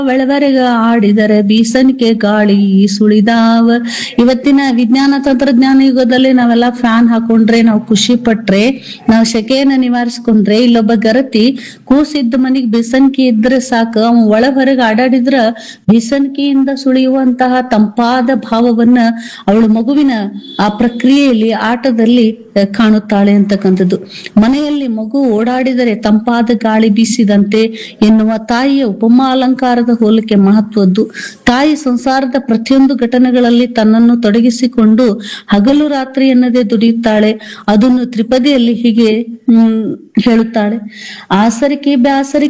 ಬೆಳವರೆಗ ಆಡಿದರೆ ಬೀಸಣಿಕೆ ಗಾಳಿ ಸುಳಿದಾವ ಇವತ್ತಿನ ವಿಜ್ಞಾನ ತಂತ್ರಜ್ಞಾನ ಯುಗದಲ್ಲಿ ನಾವೆಲ್ಲ ಫ್ಯಾನ್ ಹಾಕೊಂಡ್ರೆ ನಾವು ಖುಷಿ ಪಟ್ರೆ ನಾವು ಸೆಕೆಯನ್ನ ನಿವಾರಿಸ್ಕೊಂಡ್ರೆ ಇಲ್ಲೊಬ್ಬ ಗರತಿ ಕೂಸಿದ್ದ ಮನಿಗ್ ಬೀಸಣಿಕೆ ಇದ್ರೆ ಸಾಕು ಅವ ಒಳ ಹೊರಗೆ ಆಡಾಡಿದ್ರ ಬೀಸಣಿಕೆಯಿಂದ ಸುಳಿಯುವಂತಹ ತಂಪಾದ ಭಾವವನ್ನ ಅವಳು ಮಗುವಿನ ಆ ಪ್ರಕ್ರಿಯೆಯಲ್ಲಿ ಆಟದಲ್ಲಿ ಅಹ್, ಕಾಣುತ್ತಾಳೆ ಅಂತಕ್ಕಂಥದ್ದು ಮನೆಯಲ್ಲಿ ಮಗು ಓಡಾಡಿದರೆ ತಂಪಾದ ಗಾಳಿ ಬೀಸಿದಂತೆ ಎನ್ನುವ ತಾಯಿಯ ಉಪಮಾ ಅಲಂಕಾರದ ಹೋಲಿಕೆ ಮಹತ್ವದ್ದು ತಾಯಿ ಸಂಸಾರದ ಪ್ರತಿಯೊಂದು ಘಟನೆಗಳಲ್ಲಿ ತನ್ನನ್ನು ತೊಡಗಿಸಿಕೊಂಡು ಹಗಲು ರಾತ್ರಿ ಎನ್ನದೆ ದುಡಿಯುತ್ತಾಳೆ ಅದನ್ನು ತ್ರಿಪದಿಯಲ್ಲಿ ಹೀಗೆ ಹ್ಮ್ ಹೇಳುತ್ತಾಳೆ ಆಸರಿಕೆ ಬ್ಯಾಸರಿಕೆ